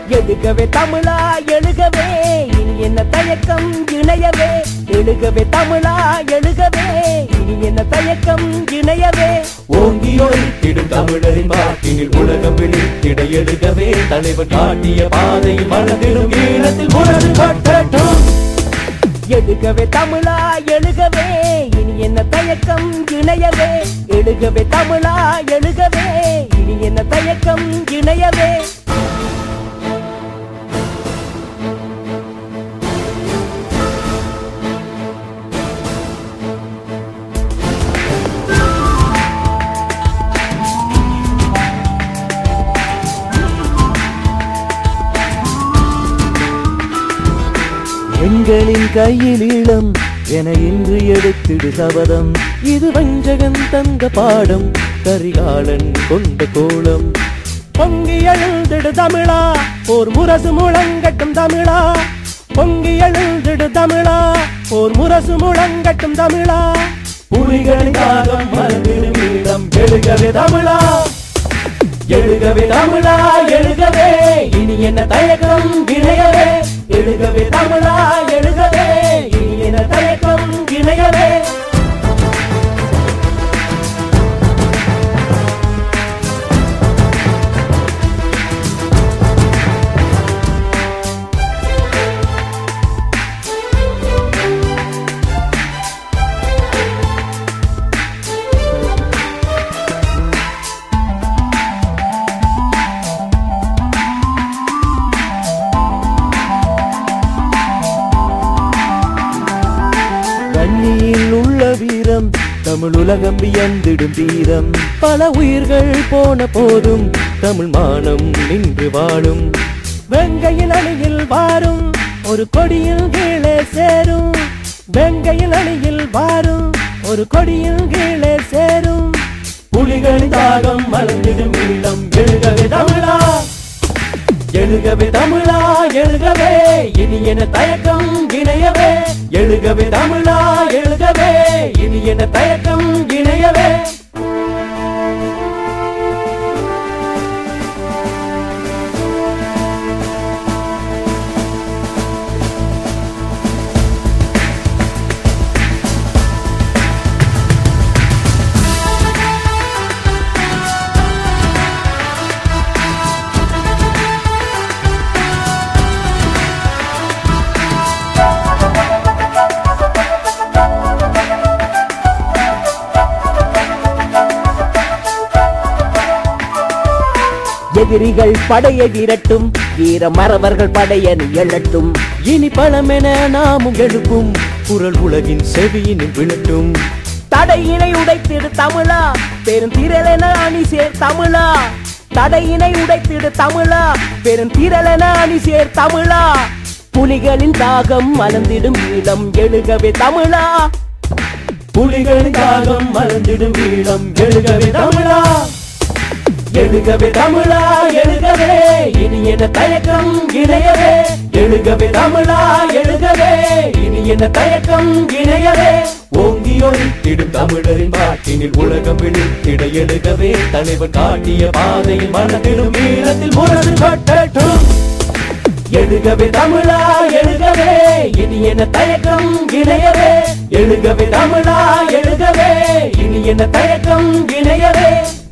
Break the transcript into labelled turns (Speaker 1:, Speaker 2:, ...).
Speaker 1: எழுகவே தமிழா எழுகவே இனி என்ன தயக்கம் இணையவே எழுகவே தமிழா எழுகவே இனி என்ன தயக்கம் இணையவே
Speaker 2: ஓங்கி ஒலித்திடும் தமிழரின் வாக்கினில் உலகம் விழித்திட எழுகவே தலைவர் காட்டிய பாதையில் மனதிலும் ஈழத்தில் முரசு கட்டட்டும்
Speaker 1: எழுகவே தமிழா எழுகவே இனி என்ன தயக்கம் இணையவே எழுகவே தமிழா எழுகவே இனி என்ன தயக்கம் இணையவே
Speaker 2: எங்களின் கையில் ஈழம் என இன்று எடுத்திடு சபதம் இது வஞ்சகன் தந்த பாடம் கரிகாலன் கொண்ட கோலம்
Speaker 1: பொங்கி எழுந்திடு தமிழா ஓர் முரசு முழங்கட்டும் தமிழா பொங்கி எழுந்திடு தமிழா ஓர் முரசு முழங்கட்டும் தமிழா
Speaker 2: புலிகளின் தாகம் மறந்திடும் ஈழம் எழுகவே தமிழா எழுகவே தமிழா எழுகவே இனி என்ன தயக்கம் இணையவே எழுகவே தமிழா எழுகவே இனி என்ன தயக்கம் இணையவே கண்ணியில் உள்ள வீரம் தமிழ் உலகம் வியந்திடும் வீரம் பல உயிர்கள் போன போதும் தமிழ் மானம் நின்று வாழும்
Speaker 1: வெங்கையின் அணியில் வாரும் ஒரு கொடியில் கீழே சேரும் வெங்கையின் அணியில் வாரும் ஒரு கொடியில் கீழே சேரும்
Speaker 2: புலிகளின் தாகம் மலர்ந்திடும் ஈழம் எழுகவே தமிழா எழுகவே தமிழா எழுகவே இனி என தயக்கம் இணையவே எழுகவே தமிழா எழுகவே இனி என தயக்கம் இணையவே
Speaker 1: எதிரிகள் படையை விரட்டும் வீர மறவர்கள் படையணி எழட்டும்
Speaker 2: இனி பழமென நாமும் எழுப்பும் குரல் உலகின் செவியினில் விழட்டும்
Speaker 1: தடையினை உடைத்திடு தமிழா பெருந்திரளென அணி சேர் தமிழா தடையினை உடைத்திடு தமிழா பெருந்திரளென அணி சேர் தமிழா புலிகளின் தாகம் மலர்ந்திடும் ஈழம் எழுகவே தமிழா
Speaker 2: புலிகளின் தாகம் மலர்ந்திடும் ஈழம் எழுகவே தமிழா எழுகவே தமிழா எழுகவே இனி என்ன தயக்கம் இணையவே எழுகவே தமிழா எழுகவே இனி என்ன தயக்கம் இணையவே ஓங்கி ஒலித்திடும் தமிழரின் பாட்டினில் உலகம் விழித்திட எழுகவே தலைவர் காட்டிய பாதையில் மனதிலும் ஈழத்தில் முரசு கட்டட்டும் எழுகவே தமிழா எழுகவே இனி என்ன தயக்கம் இணையவே எழுகவே தமிழா எழுகவே இனி என்ன தயக்கம் இணையவே